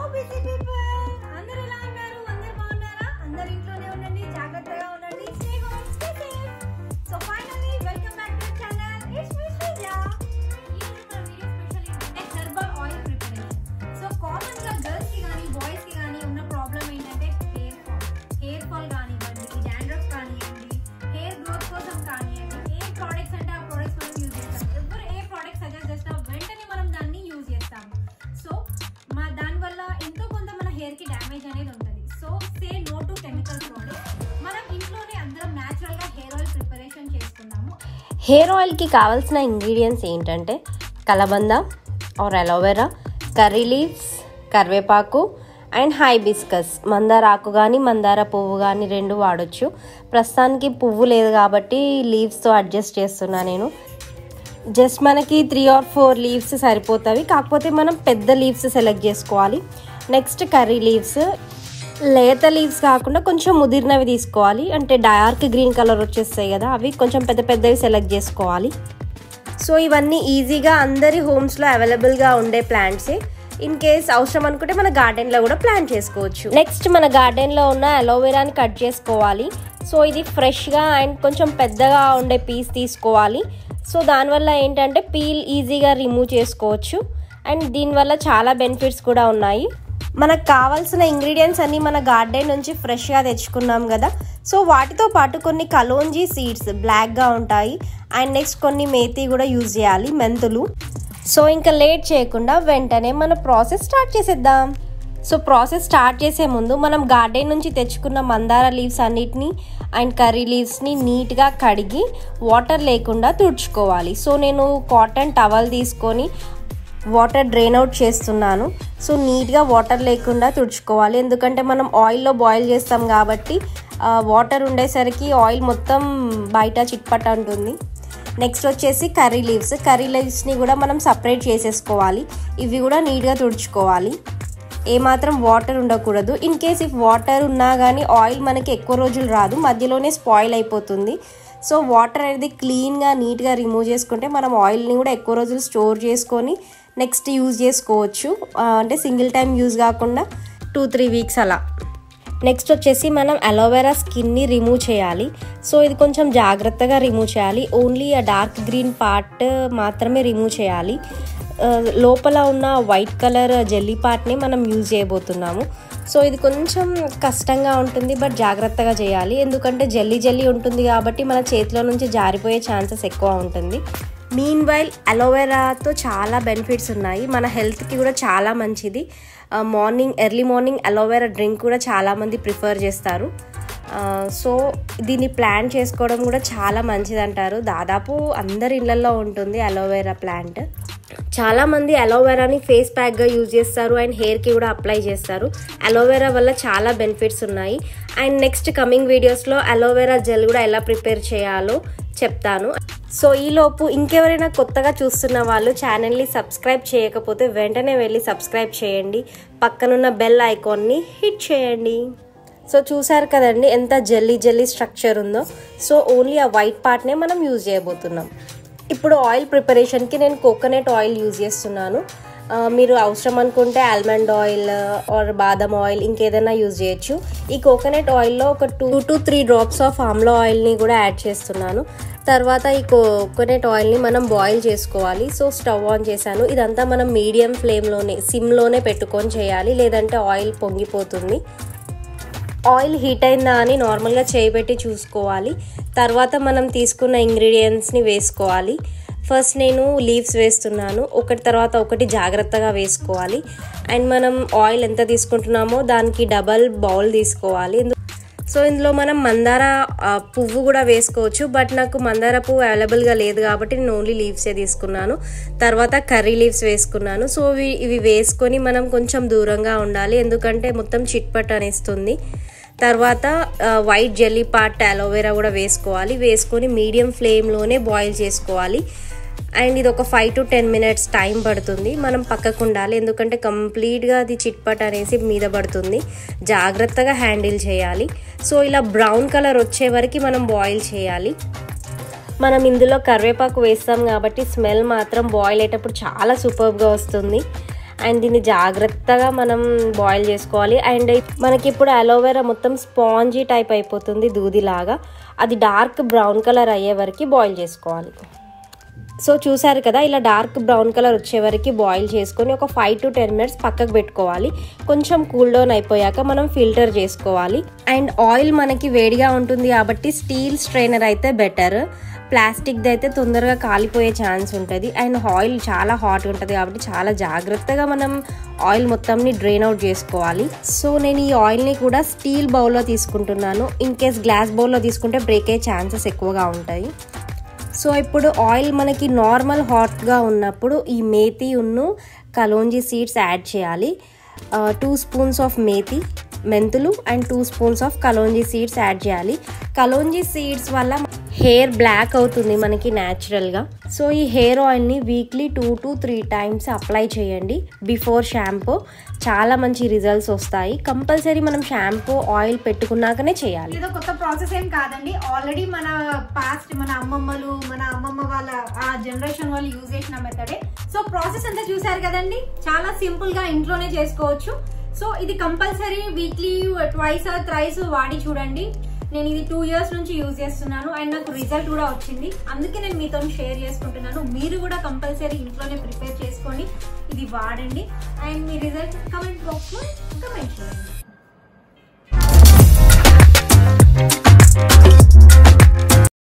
busy people అందరూ ఎలా ఉన్నారు అందరూ బాగున్నారా అందరు ఇంట్లోనే ఉండండి జాగ్రత్తగా ఉండండి stay home stay safe so finally welcome back to channel it's me Sreeja ఈ రోజు మన వీడియో స్పెషల్ ఏంటంటే herbal oil preparation so common గా గర్ల్స్ కి కానీ బాయ్స్ కి కానీ ఉన్న ప్రాబ్లం ఏంటంటే హెయిర్ ఫాల్ హెయిర్ ఫాల్ కానివ్వండి డాండ్రఫ్ కానివ్వండి హెయిర్ గ్రోత్ కోసం కానివ్వండి ఏ ప్రోడక్ట్స్ అంటే ఆ ప్రోడక్ట్స్ మనం యూజ్ చేస్తాం ఎవరు ఏ ప్రోడక్ట్ సజెస్ట్ చేసినా వెంటనే మనం దాన్ని యూజ్ చేస్తాము సో మా దానివల్ల ఎంతో కొంత మన హెయిర్ కి డ్యామేజ్ అనేది ఉంటుంది so say no to chemical products మనం ఇంట్లోనే అందరం న్యాచురల్ గా హెయిర్ ఆయిల్ ప్రిపరేషన్ చేసుకున్నాము హెయిర్ ఆయిల్కి కావాల్సిన ఇంగ్రీడియంట్స్ ఏంటంటే కలబంద ఆర్ అలోవెరా కర్రీ లీవ్స్ కరివేపాకు అండ్ హైబిస్కస్ మందార ఆకు కానీ మందార పువ్వు కానీ రెండు వాడొచ్చు ప్రస్తుతానికి పువ్వు లేదు కాబట్టి లీవ్స్తో అడ్జస్ట్ చేస్తున్నా నేను జస్ట్ మనకి త్రీ ఆర్ ఫోర్ లీవ్స్ సరిపోతాయి కాకపోతే మనం పెద్ద లీవ్స్ సెలెక్ట్ చేసుకోవాలి నెక్స్ట్ కర్రీ లీవ్స్ లేత లీవ్స్ కాకుండా కొంచెం ముదిరినవి తీసుకోవాలి అంటే డార్క్ గ్రీన్ కలర్ వచ్చేస్తాయి కదా అవి కొంచెం పెద్ద పెద్దవి సెలెక్ట్ చేసుకోవాలి సో ఇవన్నీ ఈజీగా అందరి హోమ్స్లో అవైలబుల్గా ఉండే ప్లాంట్సే ఇన్ కేస్ అవసరం అనుకుంటే మన గార్డెన్లో కూడా ప్లాంట్ చేసుకోవచ్చు నెక్స్ట్ మన గార్డెన్లో ఉన్న అలోవెరాని కట్ చేసుకోవాలి సో ఇది ఫ్రెష్గా అండ్ కొంచెం పెద్దగా ఉండే పీస్ తీసుకోవాలి సో దానివల్ల ఏంటంటే పీల్ ఈజీగా రిమూవ్ చేసుకోవచ్చు అండ్ దీనివల్ల చాలా బెనిఫిట్స్ కూడా ఉన్నాయి మనకు కావాల్సిన ఇంగ్రీడియంట్స్ అన్నీ మన గార్డెన్ నుంచి ఫ్రెష్గా తెచ్చుకున్నాం కదా సో వాటితో పాటు కొన్ని కలోంజీ సీడ్స్ బ్లాక్గా ఉంటాయి అండ్ నెక్స్ట్ కొన్ని మేతి కూడా యూజ్ చేయాలి మెంతులు సో ఇంకా లేట్ చేయకుండా వెంటనే మన ప్రాసెస్ స్టార్ట్ చేసేద్దాం సో ప్రాసెస్ స్టార్ట్ చేసే ముందు మనం గార్డెన్ నుంచి తెచ్చుకున్న మందార లీవ్స్ అన్నిటిని అండ్ కర్రీ లీవ్స్ని నీట్గా కడిగి వాటర్ లేకుండా తుడుచుకోవాలి సో నేను కాటన్ టవల్ తీసుకొని వాటర్ డ్రైన్ అవుట్ చేస్తున్నాను సో నీట్గా వాటర్ లేకుండా తుడుచుకోవాలి ఎందుకంటే మనం ఆయిల్లో బాయిల్ చేస్తాం కాబట్టి వాటర్ ఉండేసరికి ఆయిల్ మొత్తం బయట చిట్పట్ అంటుంది నెక్స్ట్ వచ్చేసి కర్రీ లీవ్స్ కర్రీ లీవ్స్ని కూడా మనం సపరేట్ చేసేసుకోవాలి ఇవి కూడా నీట్గా తుడుచుకోవాలి ఏమాత్రం వాటర్ ఉండకూడదు ఇన్ కేస్ ఇఫ్ వాటర్ ఉన్నా కానీ ఆయిల్ మనకి ఎక్కువ రోజులు రాదు మధ్యలోనే స్పాయిల్ అయిపోతుంది సో వాటర్ అనేది క్లీన్గా నీట్గా రిమూవ్ చేసుకుంటే మనం ఆయిల్ని కూడా ఎక్కువ రోజులు స్టోర్ చేసుకొని నెక్స్ట్ యూజ్ చేసుకోవచ్చు అంటే సింగిల్ టైం యూజ్ కాకుండా టూ త్రీ వీక్స్ అలా నెక్స్ట్ వచ్చేసి మనం అలోవెరా స్కిన్ని రిమూవ్ చేయాలి సో ఇది కొంచెం జాగ్రత్తగా రిమూవ్ చేయాలి ఓన్లీ ఆ డార్క్ గ్రీన్ పార్ట్ మాత్రమే రిమూవ్ చేయాలి లోపల ఉన్న వైట్ కలర్ జెల్లీ పార్ట్ని మనం యూజ్ చేయబోతున్నాము సో ఇది కొంచెం కష్టంగా ఉంటుంది బట్ జాగ్రత్తగా చేయాలి ఎందుకంటే జల్లీ జల్లీ ఉంటుంది కాబట్టి మన చేతిలో నుంచి జారిపోయే ఛాన్సెస్ ఎక్కువ ఉంటుంది మీన్ వైల్ అలోవెరాతో చాలా బెనిఫిట్స్ ఉన్నాయి మన హెల్త్కి కూడా చాలా మంచిది morning early morning aloe vera drink కూడా చాలామంది ప్రిఫర్ చేస్తారు సో దీన్ని ప్లాన్ చేసుకోవడం కూడా చాలా మంచిది అంటారు దాదాపు అందరి ఇళ్లలో ఉంటుంది అలోవెరా ప్లాంట్ చాలామంది అలోవెరాని ఫేస్ ప్యాక్గా యూజ్ చేస్తారు అండ్ హెయిర్కి కూడా అప్లై చేస్తారు అలోవెరా వల్ల చాలా బెనిఫిట్స్ ఉన్నాయి అండ్ నెక్స్ట్ కమింగ్ వీడియోస్లో అలోవెరా జెల్ కూడా ఎలా ప్రిపేర్ చేయాలో చెప్తాను సో ఈలోపు ఇంకెవరైనా కొత్తగా చూస్తున్న వాళ్ళు ఛానల్ని సబ్స్క్రైబ్ చేయకపోతే వెంటనే వెళ్ళి సబ్స్క్రైబ్ చేయండి పక్కనున్న బెల్ ఐకాన్ని హిట్ చేయండి సో చూసారు కదండి ఎంత జల్లీ జల్లీ స్ట్రక్చర్ ఉందో సో ఓన్లీ ఆ వైట్ పార్ట్నే మనం యూజ్ చేయబోతున్నాం ఇప్పుడు ఆయిల్ ప్రిపరేషన్కి నేను కోకోనట్ ఆయిల్ యూజ్ చేస్తున్నాను మీరు అవసరం అనుకుంటే ఆల్మండ్ ఆయిల్ ఆర్ బాదం ఆయిల్ ఇంకేదైనా యూజ్ చేయొచ్చు ఈ కోకోనట్ ఆయిల్లో ఒక two to three drops of ఆమ్లో ఆయిల్ని కూడా యాడ్ చేస్తున్నాను తర్వాత ఈ కోకోనట్ ఆయిల్ని మనం బాయిల్ చేసుకోవాలి సో స్టవ్ ఆన్ చేశాను ఇదంతా మనం మీడియం ఫ్లేమ్లోనే సిమ్లోనే పెట్టుకొని చేయాలి లేదంటే ఆయిల్ పొంగిపోతుంది ఆయిల్ హీట్ అయిందా అని నార్మల్గా చేయబెట్టి చూసుకోవాలి తర్వాత మనం తీసుకున్న ఇంగ్రీడియంట్స్ని వేసుకోవాలి ఫస్ట్ నేను లీవ్స్ వేస్తున్నాను ఒకటి తర్వాత ఒకటి జాగ్రత్తగా వేసుకోవాలి అండ్ మనం ఆయిల్ ఎంత తీసుకుంటున్నామో దానికి డబల్ బౌల్ తీసుకోవాలి సో ఇందులో మనం మందార పువ్వు కూడా వేసుకోవచ్చు బట్ నాకు మందార పువ్వు అవైలబుల్గా లేదు కాబట్టి నేను ఓన్లీ లీవ్సే తీసుకున్నాను తర్వాత కర్రీ లీవ్స్ వేసుకున్నాను సో ఇవి ఇవి వేసుకొని మనం కొంచెం దూరంగా ఉండాలి ఎందుకంటే మొత్తం చిట్పట్ అనేస్తుంది తర్వాత వైట్ జెల్లీ పార్ట్ అలోవెరా కూడా వేసుకోవాలి వేసుకొని మీడియం ఫ్లేమ్లోనే బాయిల్ చేసుకోవాలి అండ్ ఇది ఒక five to ten minutes time పడుతుంది మనం పక్కకు ఉండాలి ఎందుకంటే కంప్లీట్గా అది చిట్పట్ అనేసి మీద పడుతుంది జాగ్రత్తగా హ్యాండిల్ చేయాలి సో ఇలా బ్రౌన్ కలర్ వచ్చే వరకు మనం బాయిల్ చేయాలి మనం ఇందులో కరివేపాకు వేస్తాం కాబట్టి స్మెల్ మాత్రం బాయిల్ అయ్యేటప్పుడు చాలా సూపర్గా వస్తుంది అండ్ దీన్ని జాగ్రత్తగా మనం బాయిల్ చేసుకోవాలి అండ్ మనకి ఇప్పుడు అలోవెరా మొత్తం స్పాంజీ టైప్ అయిపోతుంది దూదిలాగా అది డార్క్ బ్రౌన్ కలర్ అయ్యే వరకు బాయిల్ చేసుకోవాలి సో చూసారు కదా ఇలా డార్క్ బ్రౌన్ కలర్ వచ్చే వరకు బాయిల్ చేసుకొని ఒక ఫైవ్ టు టెన్ మినిట్స్ పక్కకు పెట్టుకోవాలి కొంచెం కూల్ డౌన్ అయిపోయాక మనం ఫిల్టర్ చేసుకోవాలి అండ్ ఆయిల్ మనకి వేడిగా ఉంటుంది కాబట్టి స్టీల్ స్ట్రైనర్ అయితే బెటర్ ప్లాస్టిక్ది అయితే తొందరగా కాలిపోయే ఛాన్స్ ఉంటుంది అండ్ ఆయిల్ చాలా హాట్ ఉంటుంది కాబట్టి చాలా జాగ్రత్తగా మనం ఆయిల్ మొత్తంని డ్రైన్ అవుట్ చేసుకోవాలి సో నేను ఈ ఆయిల్ని కూడా స్టీల్ బౌల్లో తీసుకుంటున్నాను ఇన్ కేస్ గ్లాస్ బౌల్లో తీసుకుంటే బ్రేక్ అయ్యే ఛాన్సెస్ ఎక్కువగా ఉంటాయి సో ఇప్పుడు ఆయిల్ మనకి నార్మల్ హాట్గా ఉన్నప్పుడు ఈ మేతి ఉన్ను కలోంజీ సీడ్స్ యాడ్ చేయాలి టూ స్పూన్స్ ఆఫ్ మేతి మెంతులు and two spoons of kalonji seeds add చేయాలి కలోంజీ సీడ్స్ వల్ల హెయిర్ బ్లాక్ అవుతుంది మనకి న్యాచురల్గా సో ఈ హెయిర్ ఆయిల్ని weekly two to three times apply చేయండి బిఫోర్ షాంపూ చాలా మంచి రిజల్ట్స్ వస్తాయి కంపల్సరీ మనం షాంపూ ఆయిల్ పెట్టుకున్నాకనే చేయాలి ఏదో కొత్త ప్రాసెస్ ఏం కాదండి ఆల్రెడీ మన పాస్ట్ మన అమ్మమ్మలు మన అమ్మమ్మ వాళ్ళ ఆ జనరేషన్ వాళ్ళు యూజ్ చేసిన మెథడే సో ప్రాసెస్ అంతా చూసారు కదండి చాలా సింపుల్ గా ఇంట్లోనే చేసుకోవచ్చు సో ఇది compulsory weekly twice or thrice వాడి చూడండి నేను ఇది టూ ఇయర్స్ నుంచి యూజ్ చేస్తున్నాను అండ్ నాకు రిజల్ట్ కూడా వచ్చింది అందుకే నేను మీతో షేర్ చేసుకుంటున్నాను మీరు కూడా కంపల్సరీ ఇంట్లోనే ప్రిపేర్ చేసుకోండి ఇది వాడండి అండ్ మీ రిజల్ట్ కమెంట్ బాక్స్ లో కమెంట్ చేయండి